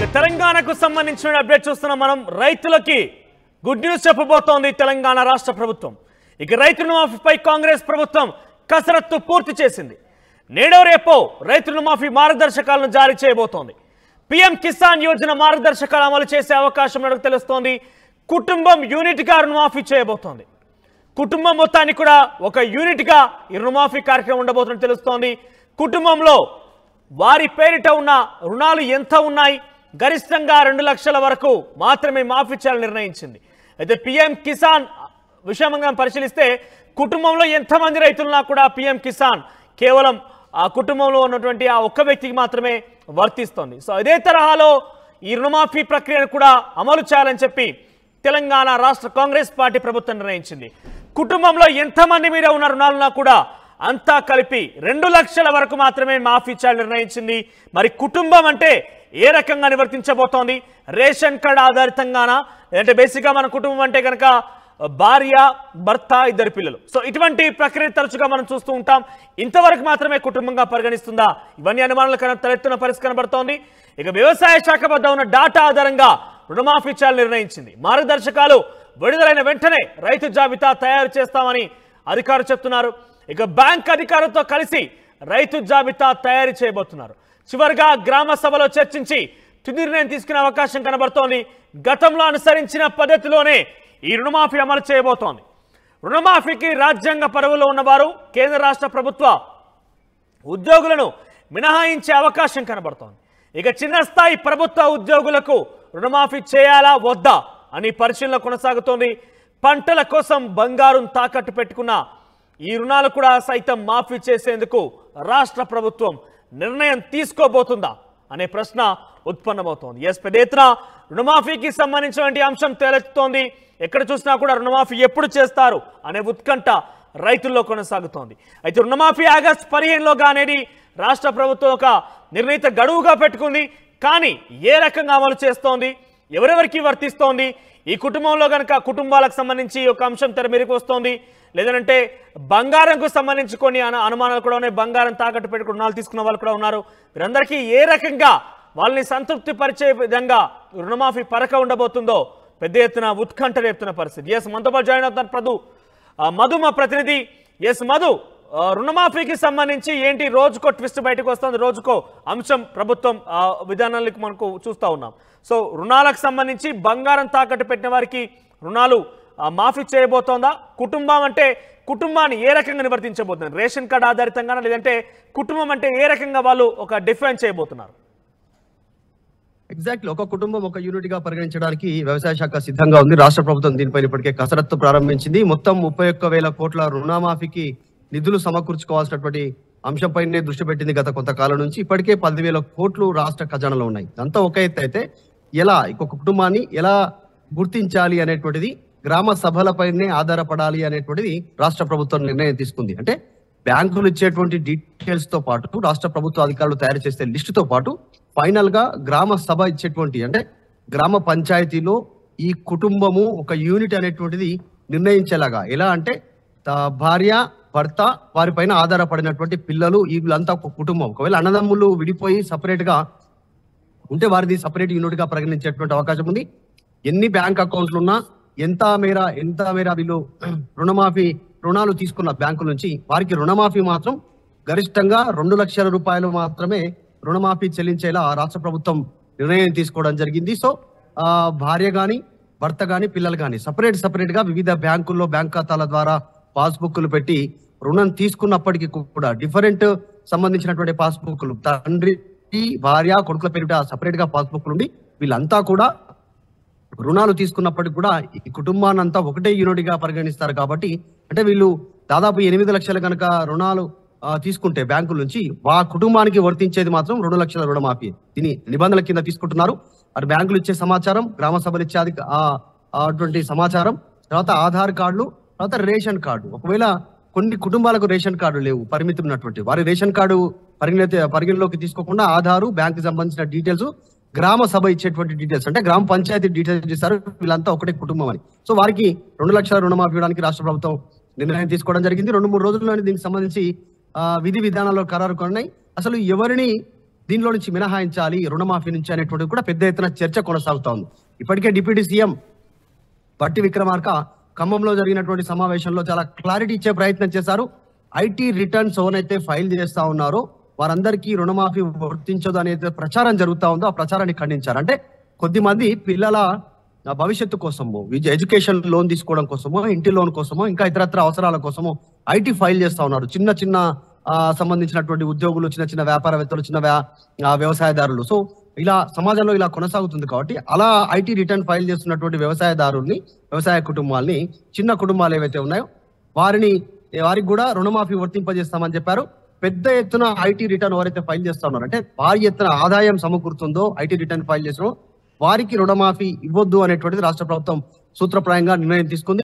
తెలంగాణకు సంబంధించిన అప్డేట్ చూస్తున్నాం మనం రైతులకి గుడ్ న్యూస్ చెప్పబోతోంది తెలంగాణ రాష్ట్ర ప్రభుత్వం ఇక రైతు రుణమాఫీపై కాంగ్రెస్ ప్రభుత్వం కసరత్తు పూర్తి చేసింది నేడో రేపో రైతు రుణమాఫీ మార్గదర్శకాలను జారీ చేయబోతోంది పీఎం కిసాన్ యోజన మార్గదర్శకాలు అమలు చేసే అవకాశం ఉన్నట్టు తెలుస్తోంది కుటుంబం యూనిట్గా రుణమాఫీ చేయబోతోంది కుటుంబం మొత్తాన్ని కూడా ఒక యూనిట్గా ఈ రుణమాఫీ కార్యక్రమం ఉండబోతున్నట్టు తెలుస్తోంది కుటుంబంలో వారి పేరిట ఉన్న రుణాలు ఎంత ఉన్నాయి గరిష్టంగా రెండు లక్షల వరకు మాత్రమే మాఫీ చేయాలని నిర్ణయించింది అయితే పిఎం కిసాన్ విషయం మనం పరిశీలిస్తే కుటుంబంలో ఎంతమంది రైతులున్నా కూడా పిఎం కిసాన్ కేవలం ఆ కుటుంబంలో ఉన్నటువంటి ఆ ఒక్క వ్యక్తికి మాత్రమే వర్తిస్తోంది సో అదే తరహాలో ఈ రుణమాఫీ ప్రక్రియను కూడా అమలు చేయాలని చెప్పి తెలంగాణ రాష్ట్ర కాంగ్రెస్ పార్టీ ప్రభుత్వం నిర్ణయించింది కుటుంబంలో ఎంతమంది మీద ఉన్న రుణాలున్నా కూడా అంతా కలిపి రెండు లక్షల వరకు మాత్రమే మాఫీ చేయాలని నిర్ణయించింది మరి కుటుంబం అంటే ఏ రకంగా నివర్తించబోతోంది రేషన్ కార్డ్ ఆధారితంగానా లేదంటే బేసిక్గా మన కుటుంబం అంటే కనుక భార్య భర్త ఇద్దరు పిల్లలు సో ఇటువంటి ప్రక్రియ తరచుగా మనం చూస్తూ ఉంటాం ఇంతవరకు మాత్రమే కుటుంబంగా పరిగణిస్తుందా ఇవన్నీ అనుమానాలు కన- తలెత్తున పరిస్థితి కనబడుతోంది ఇక వ్యవసాయ శాఖ వద్ద ఉన్న డాటా ఆధారంగా రుణమాఫీ చేయాలని నిర్ణయించింది మార్గదర్శకాలు విడుదలైన వెంటనే రైతు జాబితా తయారు చేస్తామని అధికారులు చెప్తున్నారు ఇక బ్యాంక్ అధికారులతో కలిసి రైతు జాబితా తయారు చేయబోతున్నారు చివరిగా గ్రామ సభలో చర్చించి తుది నిర్ణయం తీసుకునే అవకాశం కనబడుతోంది గతంలో అనుసరించిన పద్ధతిలోనే ఈ రుణమాఫీ అమలు చేయబోతోంది రుణమాఫీకి రాజ్యాంగ పరువులో ఉన్నవారు కేంద్ర రాష్ట్ర ప్రభుత్వ ఉద్యోగులను మినహాయించే అవకాశం కనబడుతోంది ఇక చిన్న స్థాయి ప్రభుత్వ ఉద్యోగులకు రుణమాఫీ చేయాలా వద్దా అని పరిశీలన కొనసాగుతోంది పంటల కోసం బంగారం తాకట్టు పెట్టుకున్న ఈ రుణాలు కూడా సైతం మాఫీ చేసేందుకు రాష్ట్ర ప్రభుత్వం నిర్ణయం తీసుకోబోతుందా అనే ప్రశ్న ఉత్పన్నమవుతోంది ఎస్ పెద్ద ఎత్తున రుణమాఫీకి సంబంధించినటువంటి అంశం తేలెత్తుతోంది ఎక్కడ చూసినా కూడా రుణమాఫీ ఎప్పుడు చేస్తారు అనే ఉత్కంఠ రైతుల్లో కొనసాగుతోంది అయితే రుణమాఫీ ఆగస్టు పదిహేనులోగా అనేది రాష్ట్ర ప్రభుత్వం ఒక నిర్ణీత గడువుగా పెట్టుకుంది కానీ ఏ రకంగా అమలు చేస్తోంది ఎవరెవరికి వర్తిస్తోంది ఈ కుటుంబంలో కనుక కుటుంబాలకు సంబంధించి ఒక అంశం తెర మీదకి వస్తోంది లేదంటే బంగారంకు సంబంధించి కొన్ని అను- అనుమానాలు కూడా ఉన్నాయి బంగారం తాకట్టు పెట్టుకుని రుణాలు తీసుకున్న వాళ్ళు కూడా ఉన్నారు వీరందరికీ ఏ రకంగా వాళ్ళని సంతృప్తి పరిచే విధంగా రుణమాఫీ పరక ఉండబోతుందో పెద్ద ఎత్తున ఉత్కంఠ రేపుతున్న పరిస్థితి ఎస్ మనతో పాటు జాయిన్ అవుతున్నారు ప్రదు ఆ, మధు మా ప్రతినిధి ఎస్ మధు ఆ, రుణమాఫీకి సంబంధించి ఏంటి రోజుకో ట్విస్ట్ బయటకు వస్తుంది రోజుకో అంశం ప్రభుత్వం ఆ, విధానాలకు మనకు చూస్తూ ఉన్నాం సో రుణాలకు సంబంధించి బంగారం తాకట్టు పెట్టిన వారికి రుణాలు ఆ, మాఫీ చేయబోతోందా కుటుంబం అంటే కుటుంబాన్ని ఏ రకంగా నివర్తించబోతున్నారు రేషన్ కార్డు ఆధారితంగానా లేదంటే కుటుంబం అంటే ఏ రకంగా వాళ్ళు ఒక డిఫైన్ చేయబోతున్నారు ఎగ్జాక్ట్లీ ఒక కుటుంబం ఒక యూనిట్ గా పరిగణించడానికి వ్యవసాయ శాఖ సిద్ధంగా ఉంది రాష్ట్ర ప్రభుత్వం దీనిపైన ఇప్పటికే కసరత్తు ప్రారంభించింది మొత్తం ముప్పై ఒక్క వేల కోట్ల రుణమాఫీకి నిధులు సమకూర్చుకోవాల్సినటువంటి అంశంపైనే దృష్టి పెట్టింది గత కొంతకాలం నుంచి ఇప్పటికే పదివేల కోట్లు రాష్ట్ర ఖజానాలో ఉన్నాయి అంతా ఒక ఎత్తు అయితే ఎలా ఇంకొక కుటుంబాన్ని ఎలా గుర్తించాలి అనేటువంటిది గ్రామ సభలపైనే ఆధారపడాలి అనేటువంటిది రాష్ట్ర ప్రభుత్వం నిర్ణయం తీసుకుంది అంటే బ్యాంకులు ఇచ్చేటువంటి డీటెయిల్స్ తో పాటు రాష్ట్ర ప్రభుత్వ అధికారులు తయారు చేసే లిస్టు తో పాటు ఫైనల్ గా గ్రామ సభ ఇచ్చేటువంటి అంటే గ్రామ పంచాయతీలో ఈ కుటుంబము ఒక యూనిట్ అనేటువంటిది నిర్ణయించేలాగా ఎలా అంటే త- భార్య భర్త వారిపైన ఆధారపడినటువంటి పిల్లలు వీళ్ళంతా ఒక కుటుంబం ఒకవేళ అన్నదమ్ములు విడిపోయి సపరేట్ గా ఉంటే వారిది సపరేట్ యూనిట్ గా పరిగణించేటువంటి అవకాశం ఉంది ఎన్ని బ్యాంక్ అకౌంట్లు ఉన్నా ఎంత మేర ఎంత మేర వీళ్ళు రుణమాఫీ రుణాలు తీసుకున్న బ్యాంకుల నుంచి వారికి రుణమాఫీ మాత్రం గరిష్టంగా రెండు లక్షల రూపాయలు మాత్రమే రుణమాఫీ చెల్లించేలా రాష్ట్ర ప్రభుత్వం నిర్ణయం తీసుకోవడం జరిగింది సో ఆ, భార్య గాని భర్త గాని పిల్లలు గాని సపరేట్ సపరేట్ గా వివిధ బ్యాంకుల్లో బ్యాంక్ ఖాతాల ద్వారా పాస్బుక్లు పెట్టి రుణం తీసుకున్నప్పటికీ కూడా డిఫరెంట్ సంబంధించినటువంటి పాస్బుక్లు తండ్రి భార్య కొడుకుల పేరిట సపరేట్ గా పాస్బుక్లు ఉండి వీళ్ళంతా కూడా రుణాలు తీసుకున్నప్పటికి కూడా ఈ కుటుంబాన్ని అంతా ఒకటే యూనిట్ గా పరిగణిస్తారు కాబట్టి అంటే వీళ్ళు దాదాపు ఎనిమిది లక్షలు కనుక రుణాలు ఆ, తీసుకుంటే బ్యాంకుల నుంచి ఆ కుటుంబానికి వర్తించేది మాత్రం రెండు లక్షల రుణమాఫీ దీని నిబంధనల కింద తీసుకుంటున్నారు అటు బ్యాంకులు ఇచ్చే సమాచారం గ్రామ సభలు ఇచ్చే అధిక- ఆ, ఆ అటువంటి సమాచారం తర్వాత ఆధార్ కార్డులు తర్వాత రేషన్ కార్డు ఒకవేళ కొన్ని కుటుంబాలకు రేషన్ కార్డు లేవు పరిమితి ఉన్నటువంటి వారి రేషన్ కార్డు పరిగణ పరిగణలోకి తీసుకోకుండా ఆధారు బ్యాంకు సంబంధించిన డీటెయిల్స్ గ్రామ సభ ఇచ్చేటువంటి డీటెయిల్స్ అంటే గ్రామ పంచాయతీ డీటెయిల్స్ ఇస్తారు వీళ్ళంతా ఒకటే కుటుంబం అని సో వారికి రెండు లక్షల రుణమాఫీ ఇవ్వడానికి రాష్ట్ర ప్రభుత్వం నిర్ణయం తీసుకోవడం జరిగింది రెండు మూడు రోజుల్లోనే దీనికి సంబంధించి ఆ, విధి విధానాల్లో ఖరారు కొన్నాయి అసలు ఎవరిని దీనిలో నుంచి మినహాయించాలి రుణమాఫీ నుంచి అనేటువంటిది కూడా పెద్ద ఎత్తున చర్చ కొనసాగుతా ఉంది ఇప్పటికే డిప్యూటీ సీఎం బట్టి విక్రమార్క ఖమ్మంలో జరిగినటువంటి సమావేశంలో చాలా క్లారిటీ ఇచ్చే ప్రయత్నం చేశారు ఐటీ రిటర్న్స్ ఎవరైతే ఫైల్ చేస్తా ఉన్నారో వారందరికీ రుణమాఫీ వర్తించదు అనేది ప్రచారం జరుగుతా ఉందో ఆ ప్రచారాన్ని ఖండించారు అంటే కొద్ది మంది పిల్లల ఆ, భవిష్యత్తు కోసమో విద్య ఎడ్యుకేషన్ లోన్ తీసుకోవడం కోసమో ఇంటి లోన్ కోసమో ఇంకా ఇతరత్ర అవసరాల కోసమో ఐటీ ఫైల్ చేస్తా ఉన్నారు చిన్న చిన్న ఆ, సంబంధించినటువంటి ఉద్యోగులు చిన్న చిన్న వ్యాపారవేత్తలు చిన్న వ్యా- ఆ, వ్యవసాయదారులు సో ఇలా సమాజంలో ఇలా కొనసాగుతుంది కాబట్టి అలా ఐటీ రిటర్న్ ఫైల్ చేస్తున్నటువంటి వ్యవసాయదారుల్ని వ్యవసాయ కుటుంబాల్ని చిన్న కుటుంబాలు ఏవైతే ఉన్నాయో వారిని వారికి కూడా రుణమాఫీ వర్తింపజేస్తామని చెప్పారు పెద్ద ఎత్తున ఐటీ రిటర్న్ ఎవరైతే ఫైల్ చేస్తా ఉన్నారో అంటే భారీ ఎత్తున ఆదాయం సమకూరుతుందో ఐటీ రిటర్న్ ఫైల్ చేసిన వారికి రుణమాఫీ ఇవ్వద్దు అనేటువంటిది రాష్ట్ర ప్రభుత్వం సూత్రప్రాయంగా నిర్ణయం తీసుకుంది